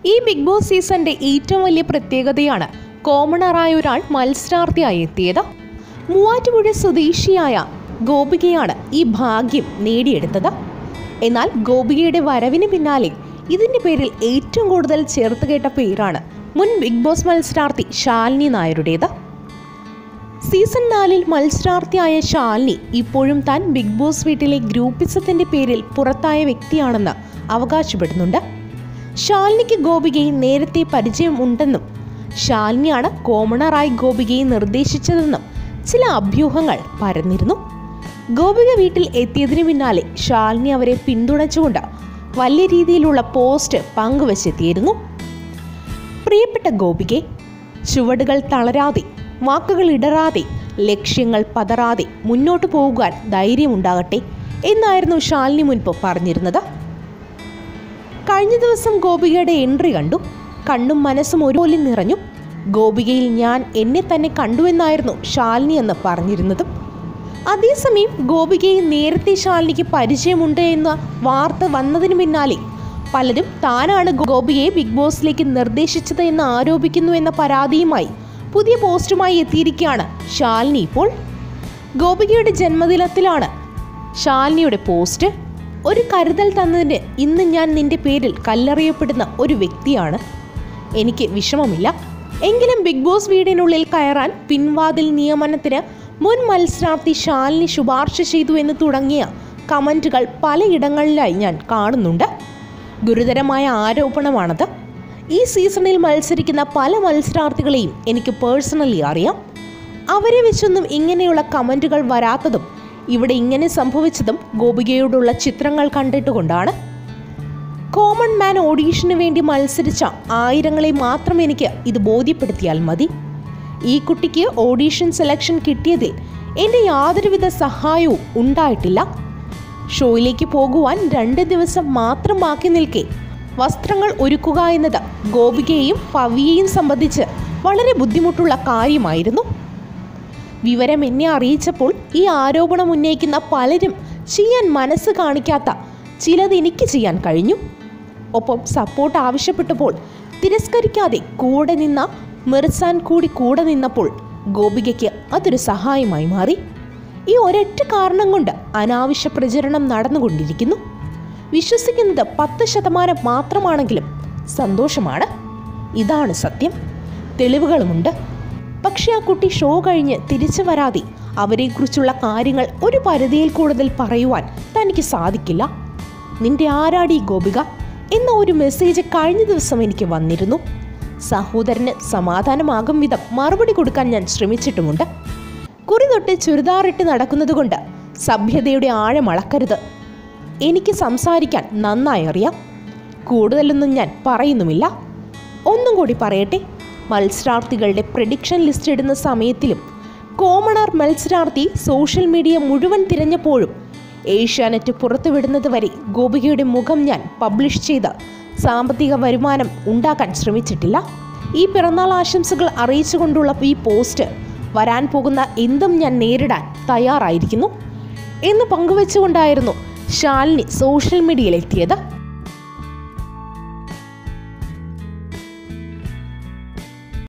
ഈ big boss സീസണിന്റെ ഏറ്റവും വലിയ പ്രത്യേകതയാണ് കോമണറായ ഒരാൾ മത്സരാർത്ഥിയായി എത്തിയത് മൂവാറ്റുപുഴ സ്വദേശിയായ ഗോപികയാണ് ഈ ഭാഗ്യം നേടിയെടുത്തത് എന്നാൽ ഗോപികയുടെ വരവിന് പിന്നാലെ ഇതിന്റെ പേരിൽ ഏറ്റവും കൂടുതൽ ചേർത്ത് കേട്ട പേരാണ് മുൻ ബിഗ് ബോസ് മത്സരാർത്ഥി ശാലിനി നായരുടേത് സീസൺ നാലിൽ മത്സരാർത്ഥിയായ ശാലിനി ഇപ്പോഴും താൻ ബിഗ് ബോസ് വീട്ടിലെ ഗ്രൂപ്പിസത്തിന്റെ പേരിൽ പുറത്തായ വ്യക്തിയാണെന്ന് അവകാശപ്പെടുന്നുണ്ട് ശാലിനിക്ക് ഗോപികയെ നേരത്തെ പരിചയം ഉണ്ടെന്നും ശാലിനിയാണ് കോമണറായി ഗോപികയെ നിർദ്ദേശിച്ചതെന്നും ചില അഭ്യൂഹങ്ങൾ പരന്നിരുന്നു ഗോപിക വീട്ടിൽ എത്തിയതിനു പിന്നാലെ ശാലിനി അവരെ പിന്തുണച്ചുകൊണ്ട് വലിയ രീതിയിലുള്ള പോസ്റ്റ് പങ്കുവച്ചെത്തിയിരുന്നു പ്രിയപ്പെട്ട ഗോപികെ ചുവടുകൾ തളരാതെ വാക്കുകൾ ഇടറാതെ ലക്ഷ്യങ്ങൾ പതറാതെ മുന്നോട്ട് പോകുവാൻ ധൈര്യമുണ്ടാകട്ടെ എന്നായിരുന്നു ശാലിനി മുൻപ് പറഞ്ഞിരുന്നത് കഴിഞ്ഞ ദിവസം ഗോപികയുടെ എൻട്രി കണ്ടു കണ്ണും മനസ്സും ഒരുപോലെ നിറഞ്ഞു ഗോപികയിൽ ഞാൻ എന്നെ തന്നെ കണ്ടുവെന്നായിരുന്നു ശാലിനി എന്ന് പറഞ്ഞിരുന്നതും അതേസമയം ഗോപികയെ നേരത്തെ ശാലിനിക്ക് പരിചയമുണ്ട് എന്ന വാർത്ത വന്നതിന് പിന്നാലെ പലരും താനാണ് ഗോപികയെ ബിഗ് ബോസിലേക്ക് നിർദ്ദേശിച്ചത് എന്ന് ആരോപിക്കുന്നു എന്ന പരാതിയുമായി പുതിയ പോസ്റ്റുമായി എത്തിയിരിക്കുകയാണ് ശാലിനി ഇപ്പോൾ ഗോപികയുടെ ജന്മദിനത്തിലാണ് ശാലിനിയുടെ പോസ്റ്റ് ഒരു കരുതൽ തന്നതിന് ഇന്ന് ഞാൻ നിന്റെ പേരിൽ കല്ലെറിയപ്പെടുന്ന ഒരു വ്യക്തിയാണ് എനിക്ക് വിഷമമില്ല എങ്കിലും ബിഗ് ബോസ് വീടിനുള്ളിൽ കയറാൻ പിൻവാതിൽ നിയമനത്തിന് മുൻ മത്സരാർത്ഥി ശാലിനി ശുപാർശ ചെയ്തു എന്ന് തുടങ്ങിയ കമൻറ്റുകൾ പലയിടങ്ങളിലായി ഞാൻ കാണുന്നുണ്ട് ഗുരുതരമായ ആരോപണമാണത് ഈ സീസണിൽ മത്സരിക്കുന്ന പല മത്സരാർത്ഥികളെയും എനിക്ക് പേഴ്സണലി അറിയാം അവരെ വെച്ചൊന്നും ഇങ്ങനെയുള്ള കമൻറ്റുകൾ വരാത്തതും ഇവിടെ ഇങ്ങനെ സംഭവിച്ചതും ഗോപികയോടുള്ള ചിത്രങ്ങൾ കണ്ടിട്ടുകൊണ്ടാണ് കോമൺ മാൻ ഓഡീഷന് വേണ്ടി മത്സരിച്ച ആയിരങ്ങളെ മാത്രം എനിക്ക് ഇത് ബോധ്യപ്പെടുത്തിയാൽ മതി ഈ കുട്ടിക്ക് ഓഡീഷൻ സെലക്ഷൻ കിട്ടിയതിൽ എൻ്റെ യാതൊരുവിധ സഹായവും ഉണ്ടായിട്ടില്ല ഷോയിലേക്ക് പോകുവാൻ രണ്ട് ദിവസം മാത്രം ബാക്കി നിൽക്കെ വസ്ത്രങ്ങൾ ഒരുക്കുക എന്നത് ഗോപികയെയും പവിയെയും സംബന്ധിച്ച് വളരെ ബുദ്ധിമുട്ടുള്ള കാര്യമായിരുന്നു വിവരം എന്നെ അറിയിച്ചപ്പോൾ ഈ ആരോപണം ഉന്നയിക്കുന്ന പലരും ചെയ്യാൻ മനസ്സ് കാണിക്കാത്ത ചിലത് എനിക്ക് ചെയ്യാൻ കഴിഞ്ഞു ഒപ്പം സപ്പോർട്ട് ആവശ്യപ്പെട്ടപ്പോൾ തിരസ്കരിക്കാതെ കൂടെ നിന്ന മിർസാൻ കൂടി കൂടെ നിന്നപ്പോൾ ഗോപികയ്ക്ക് അതൊരു സഹായമായി മാറി ഈ ഒരൊറ്റ കാരണം കൊണ്ട് അനാവശ്യ പ്രചരണം നടന്നുകൊണ്ടിരിക്കുന്നു വിശ്വസിക്കുന്നത് പത്ത് ശതമാനം മാത്രമാണെങ്കിലും സന്തോഷമാണ് ഇതാണ് സത്യം തെളിവുകളുമുണ്ട് പക്ഷേ ആ കുട്ടി ഷോ കഴിഞ്ഞ് തിരിച്ചു വരാതെ അവരെക്കുറിച്ചുള്ള കാര്യങ്ങൾ ഒരു പരിധിയിൽ കൂടുതൽ പറയുവാൻ തനിക്ക് സാധിക്കില്ല നിന്റെ ആരാടി ഗോപിക എന്ന ഒരു മെസ്സേജ് കഴിഞ്ഞ ദിവസം എനിക്ക് വന്നിരുന്നു സഹോദരന് സമാധാനമാകും വിധം മറുപടി കൊടുക്കാൻ ഞാൻ ശ്രമിച്ചിട്ടുമുണ്ട് കുറി തൊട്ട് ചുരിദാറിട്ട് നടക്കുന്നതുകൊണ്ട് സഭ്യതയുടെ ആഴം അളക്കരുത് എനിക്ക് സംസാരിക്കാൻ നന്നായി അറിയാം കൂടുതലൊന്നും ഞാൻ പറയുന്നുമില്ല ഒന്നും കൂടി പറയട്ടെ മത്സരാർത്ഥികളുടെ പ്രഡിക്ഷൻ ലിസ്റ്റ് ഇടുന്ന സമയത്തിലും കോമണർ മത്സരാർത്ഥി സോഷ്യൽ മീഡിയ മുഴുവൻ തിരഞ്ഞപ്പോഴും ഏഷ്യാനെറ്റ് പുറത്തുവിടുന്നത് വരെ ഗോപികയുടെ മുഖം ഞാൻ പബ്ലിഷ് ചെയ്ത് സാമ്പത്തിക വരുമാനം ഉണ്ടാക്കാൻ ശ്രമിച്ചിട്ടില്ല ഈ പിറന്നാൾ ആശംസകൾ അറിയിച്ചുകൊണ്ടുള്ള ഈ പോസ്റ്റ് വരാൻ പോകുന്ന എന്തും ഞാൻ നേരിടാൻ തയ്യാറായിരിക്കുന്നു എന്ന് പങ്കുവെച്ചുകൊണ്ടായിരുന്നു ശാലിനി സോഷ്യൽ മീഡിയയിലെത്തിയത്